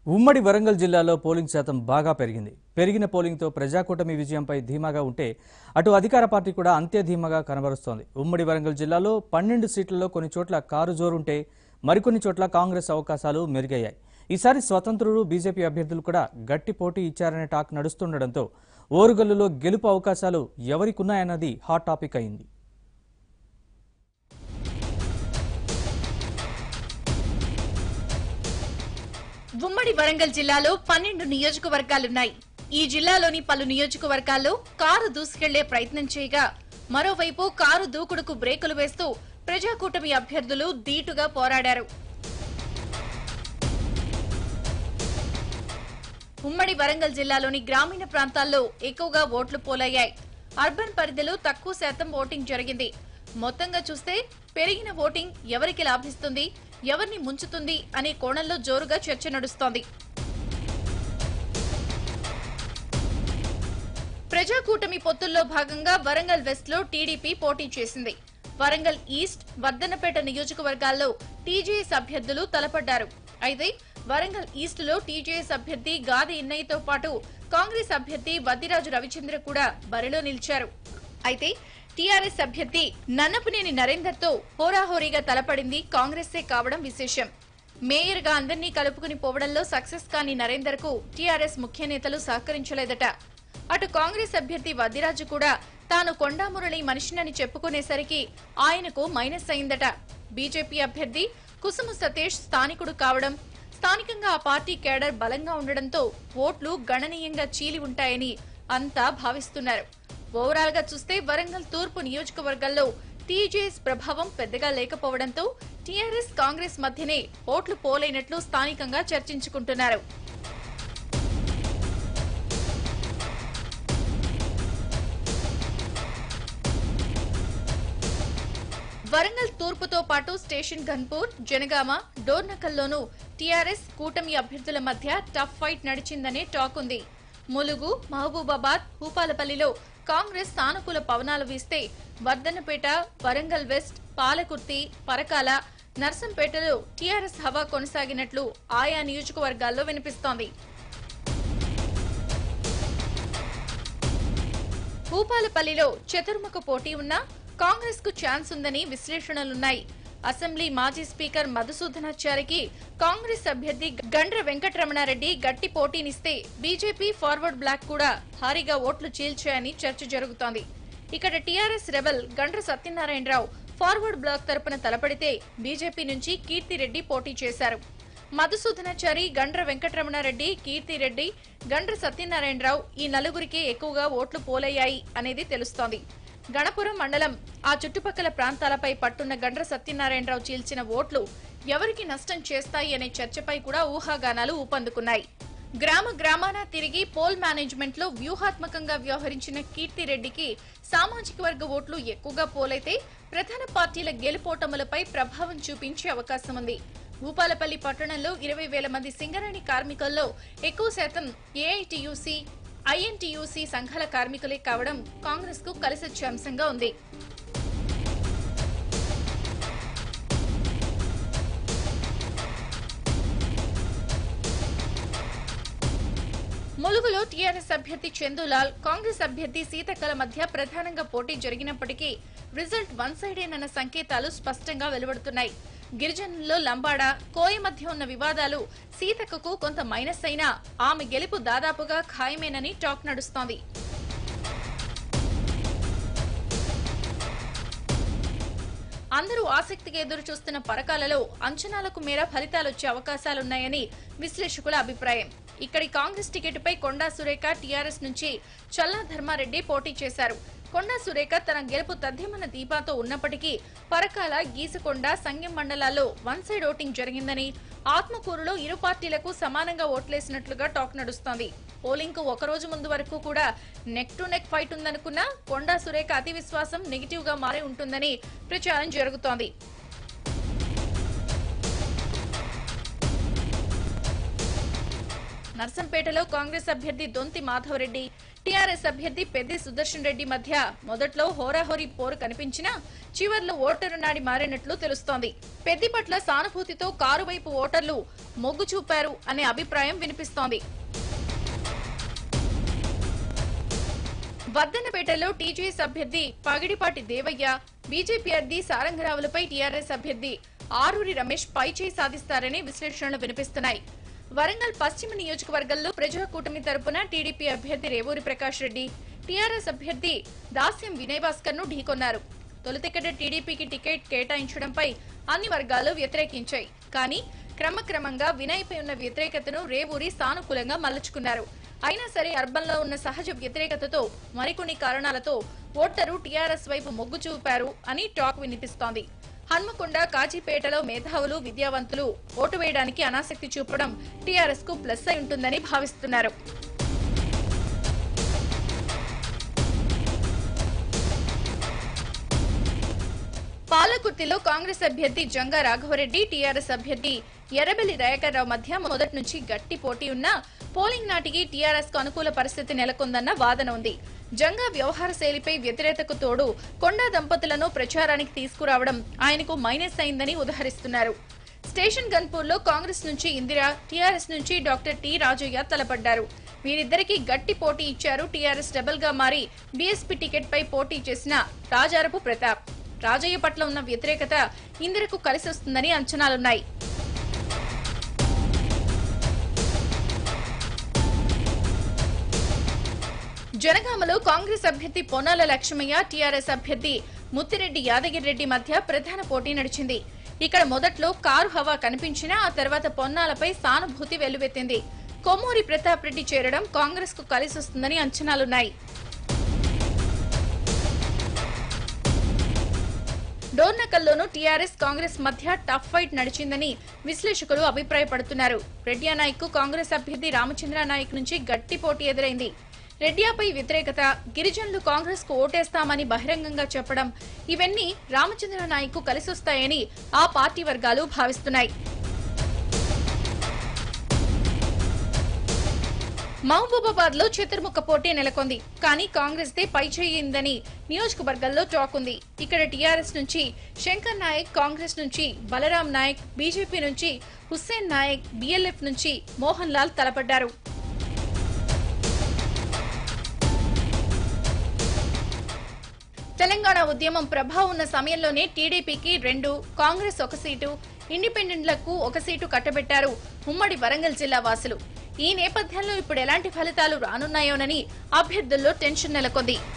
ఉమ్మడి వరంగల్ జిల్లాలో పోలింగ్ శాతం బాగా పెరిగింది పెరిగిన పోలింగ్తో ప్రజాకూటమి విజయంపై ధీమాగా ఉంటే అటు అధికార పార్టీ కూడా అంతే ధీమాగా కనబరుస్తోంది ఉమ్మడి వరంగల్ జిల్లాలో పన్నెండు సీట్లలో కొన్ని చోట్ల కారు జోరుంటే మరికొన్ని చోట్ల కాంగ్రెస్ అవకాశాలు మెరుగయ్యాయి ఈసారి స్వతంత్రులు బీజేపీ అభ్యర్థులు కూడా గట్టి పోటీ ఇచ్చారనే టాక్ నడుస్తుండటంతో ఓరుగల్లులో గెలుపు అవకాశాలు ఎవరికున్నాయన్నది హాట్ టాపిక్ అయింది ఉమ్మడి వరంగల్ జిల్లాలో పన్నెండు నియోజకవర్గాలున్నాయి ఈ జిల్లాలోని పలు నియోజకవర్గాల్లో కారు దూసుకెళ్లే ప్రయత్నం చేయగా మరోవైపు కారు దూకుడుకు బ్రేకులు వేస్తూ ప్రజాకూటమి అభ్యర్థులు ధీటుగా పోరాడారు ఉమ్మడి వరంగల్ జిల్లాలోని గ్రామీణ ప్రాంతాల్లో ఎక్కువగా ఓట్లు పోలయ్యాయి అర్బన్ పరిధిలో తక్కువ శాతం ఓటింగ్ జరిగింది మొత్తంగా చూస్తే పెరిగిన ఓటింగ్ ఎవరికి లాభిస్తుంది ఎవరిని ముంచుతుంది అనే కోణంలో జోరుగా చర్చ నడుస్తోంది ప్రజాకూటమి పొత్తుల్లో భాగంగా వరంగల్ వెస్ట్ లో టీడీపీ పోటీ చేసింది వరంగల్ ఈస్ట్ వర్ధన్నపేట నియోజకవర్గాల్లో టీజేఎస్ అభ్యర్థులు తలపడ్డారు అయితే వరంగల్ ఈస్ట్ లో టీజేఎస్ అభ్యర్థి గాది ఇన్నయ్యతో పాటు కాంగ్రెస్ అభ్యర్థి వద్దిరాజు రవిచంద్ర కూడా బరిలో నిలిచారు అయితే టీఆర్ఎస్ అభ్యర్థి నన్నపనేని నరేందర్ తో హోరాహోరీగా తలపడింది కాంగ్రెసే కావడం విశేషం మేయర్ గా అందరినీ కలుపుకుని పోవడంలో సక్సెస్ కాని నరేందర్ కు టీఆర్ఎస్ ముఖ్య నేతలు సహకరించలేదట అటు కాంగ్రెస్ అభ్యర్థి వద్దిరాజు కూడా తాను కొండామురళి మనిషినని చెప్పుకునేసరికి ఆయనకు మైనస్ అయిందట బీజేపీ అభ్యర్థి కుసుము సతీష్ స్థానికుడు కావడం స్థానికంగా ఆ పార్టీ కేడర్ బలంగా ఉండడంతో ఓట్లు గణనీయంగా చీలి ఉంటాయని అంతా భావిస్తున్నారు ఓవరాల్ గా చూస్తే వరంగల్ తూర్పు నియోజకవర్గాల్లో టీజేఎస్ ప్రభావం పెద్దగా లేకపోవడంతో టీఆర్ఎస్ కాంగ్రెస్ మధ్యనే ఓట్లు పోలైనట్లు స్థానికంగా చర్చించుకుంటున్నారు వరంగల్ తూర్పుతో పాటు స్టేషన్ గన్పూర్ జనగామ డోర్నకల్లోనూ టీఆర్ఎస్ కూటమి అభ్యర్థుల మధ్య టఫ్ ఫైట్ నడిచిందనే టాక్ ఉంది ములుగు మహబూబాబాద్ భూపాలపల్లిలో కాంగ్రెస్ సానుకూల పవనాలు వీస్తే వర్ధన్నపేట వరంగల్ వెస్ట్ పాలకుర్తి పరకాల నర్సంపేటలో టీఆర్ఎస్ హవా కొనసాగినట్లు ఆయా నియోజకవర్గాల్లో వినిపిస్తోంది భూపాలపల్లిలో చతుర్ముఖ పోటీ ఉన్నా కాంగ్రెస్ కు ఛాన్స్ ఉందని విశ్లేషణలున్నాయి అసెంబ్లీ మాజీ స్పీకర్ మధుసూదనాచారికి కాంగ్రెస్ అభ్యర్థి గండ్ర వెంకటరమణారెడ్డి గట్టి పోటీనిస్తే బీజేపీ ఫార్వర్డ్ బ్లాక్ కూడా భారీగా ఓట్లు చీల్చాయని చర్చ జరుగుతోంది ఇక్కడ TRS rebel Gandra Satyanarayana Rao forward bloc తరపున తలపడితే బీజేపీ నుంచి కీర్తిరెడ్డి పోటీ చేశారు మధుసూదనాచారి గండ్ర వెంకటరమణారెడ్డి కీర్తిరెడ్డి గండ్ర సత్యనారాయణరావు ఈ నలుగురికి ఎక్కువగా ఓట్లు పోలయ్యాయి అనేది తెలుస్తోంది గణపురం మండలం ఆ చుట్టుపక్కల ప్రాంతాలపై పట్టున్న గండ్ర సత్యనారాయణరావు చీల్చిన ఓట్లు ఎవరికి నష్టం చేస్తాయి అనే చర్చపై కూడా ఊహాగానాలు ఊపందుకున్నాయి గ్రామ గ్రామాన తిరిగి పోల్ మేనేజ్మెంట్ లో వ్యూహాత్మకంగా వ్యవహరించిన కీర్తిరెడ్డికి సామాజిక వర్గ ఓట్లు ఎక్కువగా పోలైతే ప్రధాన పార్టీల గెలుపోటములపై ప్రభావం చూపించే అవకాశం ఉంది భూపాలపల్లి పట్టణంలో ఇరవై వేల మంది సింగరేణి కార్మికుల్లో ఎక్కువ శాతం ఏఐటియుసి ఐఎన్టీయూసీ సంఘాల కార్మికులే కావడం కాంగ్రెస్ కు కలిసొచ్చే అంశంగా ఉంది ములుగులో టీఆర్ఎస్ అభ్యర్థి చందులాల్ కాంగ్రెస్ అభ్యర్థి సీతక్కల మధ్య ప్రధానంగా పోటీ జరిగినప్పటికీ రిజల్ట్ వన్ సైడేనన్న సంకేతాలు స్పష్టంగా వెలువడుతున్నాయి గిరిజనుల్లో లంబాడ కోయ మధ్య ఉన్న వివాదాలు సీతక్కకు కొంత మైనస్ అయినా ఆమె గెలుపు దాదాపుగా ఖాయమేనని టాక్ నడుస్తోంది అందరూ ఆసక్తిగా ఎదురు చూస్తున్న పరకాలలో అంచనాలకు మేర ఫలితాలొచ్చే అవకాశాలున్నాయని విశ్లేషకుల అభిప్రాయం ఇక్కడి కాంగ్రెస్ టికెట్పై కొండా సురేఖ టీఆర్ఎస్ నుంచి చల్లా ధర్మారెడ్డి పోటీ చేశారు కొండా సురేఖ తన గెలుపు తథ్యమన్న దీపాతో ఉన్నప్పటికీ పరకాల గీసకొండ సంగెం మండలాల్లో వన్ సైడ్ ఓటింగ్ జరిగిందని ఆత్మకూరులో ఇరు పార్టీలకు సమానంగా ఓట్లేసినట్లుగా టాక్ నడుస్తోంది పోలింగ్ కు ఒక రోజు ముందు వరకు కూడా నెక్ టు నెక్ ఫైట్ ఉందనుకున్నా కొండా సురేఖ అతి విశ్వాసం నెగిటివ్ గా మారి ఉంటుందని ప్రచారం జరుగుతోంది నర్సంపేటలో కాంగ్రెస్ అభ్యర్థి దొంతి మాధవరెడ్డి టీఆర్ఎస్ అభ్యర్థి పెద్ది సుదర్శన్ రెడ్డి మధ్య మొదట్లో హోరాహోరీ పోరు కనిపించినా చివర్లో ఓటరు నాడి మారినట్లు తెలుస్తోంది పెద్ది పట్ల సానుభూతితో కారు వైపు ఓటర్లు మొగ్గు చూపారు అనే అభిప్రాయం వినిపిస్తోంది వర్ధన్నపేటలో టీజేఎస్ అభ్యర్థి పగిడిపాటి దేవయ్య బీజేపీ అభ్యర్థి సారంగరావులపై టీఆర్ఎస్ అభ్యర్థి ఆరూరి రమేష్ పైచేయి సాధిస్తారని విశ్లేషణలు వినిపిస్తున్నాయి వరంగల్ పశ్చిమ నియోజకవర్గంలో ప్రజా కూటమి తరపున టీడీపీ అభ్యర్థి రేవూరి ప్రకాష్ రెడ్డి టీఆర్ఎస్ అభ్యర్థి దాస్యం వినయ్ భాస్కర్ ను ఢీకొన్నారు తొలితిక్కట టీడీపీకి టికెట్ కేటాయించడంపై అన్ని వర్గాలు వ్యతిరేకించాయి కానీ క్రమక్రమంగా వినయ్పై ఉన్న వ్యతిరేకతను రేవూరి సానుకూలంగా మలుచుకున్నారు అయినా సరే అర్బన్లో ఉన్న సహజ వ్యతిరేకతతో మరికొన్ని కారణాలతో ఓటరు టీఆర్ఎస్ వైపు మొగ్గు చూపారు అని టాక్ వినిపిస్తోంది హన్మకొండ కాజీపేటలో మేధావులు విద్యావంతులు ఓటు వేయడానికి అనాసక్తి చూపడం టీఆర్ఎస్ కు ప్లస్ అయి ఉంటుందని భావిస్తున్నారు పాలకుర్తిలో కాంగ్రెస్ అభ్యర్థి జంగా రాఘవరెడ్డి టీఆర్ఎస్ అభ్యర్థి ఎర్రబెల్లి దయాకర్రావు మధ్య మొదటి నుంచి గట్టి పోటీ ఉన్నా పోలింగ్ నాటికి టీఆర్ఎస్ కు అనుకూల పరిస్థితి నెలకొందన్న వాదన ఉంది జంగా వ్యవహార శైలిపై వ్యతిరేకతకు తోడు కొండా దంపతులను ప్రచారానికి తీసుకురావడం ఆయనకు మైనస్ అయిందని ఉదహరిస్తున్నారు స్టేషన్ గన్పూర్ లో కాంగ్రెస్ నుంచి ఇందిరా టీఆర్ఎస్ నుంచి డాక్టర్ టి రాజయ్య తలపడ్డారు వీరిద్దరికీ గట్టి పోటీ ఇచ్చారు టీఆర్ఎస్ డబల్ గా మారి బీఎస్పీ టికెట్ పై పోటీ చేసిన రాజారపు ప్రతాప్ రాజయ్య పట్ల ఉన్న వ్యతిరేకత ఇందిరకు కలిసొస్తుందని అంచనాలున్నాయి జనగామలో కాంగ్రెస్ అభ్యర్థి పొన్నాల లక్ష్మయ్య టీఆర్ఎస్ అభ్యర్థి ముత్తిరెడ్డి యాదగిరిరెడ్డి మధ్య ప్రధాన పోటీ నడిచింది ఇక్కడ మొదట్లో కారు హవా కనిపించినా ఆ తర్వాత పొన్నాలపై సానుభూతి వెల్లువెత్తింది కొమ్మూరి ప్రతాప్ రెడ్డి చేరడం కాంగ్రెస్ కు కలిసొస్తుందని అంచనాలున్నాయి డోర్నకల్లోనూ టీఆర్ఎస్ కాంగ్రెస్ మధ్య టఫ్ ఫైట్ నడిచిందని విశ్లేషకులు అభిప్రాయపడుతున్నారు రెడ్డియా నాయక్ కు కాంగ్రెస్ అభ్యర్థి రామచంద్ర నాయక్ నుంచి గట్టి పోటీ ఎదురైంది రెడ్డియాపై వ్యతిరేకత గిరిజనులు కాంగ్రెస్ కు ఓటేస్తామని బహిరంగంగా చెప్పడం ఇవన్నీ రామచంద్ర నాయక్ కు కలిసొస్తాయని ఆ పార్టీ వర్గాలు భావిస్తున్నాయి మహబూబాబాద్ లో చతుర్ముఖ పోటీ నెలకొంది కానీ కాంగ్రెస్ దే పై చేయిందని నియోజకవర్గాల్లో టాక్ ఉంది ఇక్కడ టీఆర్ఎస్ నుంచి శంకర్ నాయక్ కాంగ్రెస్ నుంచి బలరాం నాయక్ బీజేపీ నుంచి హుస్సేన్ నాయక్ బిఎల్ఎఫ్ నుంచి మోహన్ లాల్ తలపడ్డారు తెలంగాణ ఉద్యమం ప్రభావం ఉన్న సమయంలోనే టీడీపీకి రెండు కాంగ్రెస్ ఒక సీటు ఇండిపెండెంట్లకు ఒక సీటు కట్టబెట్టారు ఉమ్మడి వరంగల్ జిల్లా వాసులు ఈ నేపథ్యంలో ఇప్పుడు ఎలాంటి ఫలితాలు రానున్నాయోనని అభ్యర్థుల్లో టెన్షన్ నెలకొంది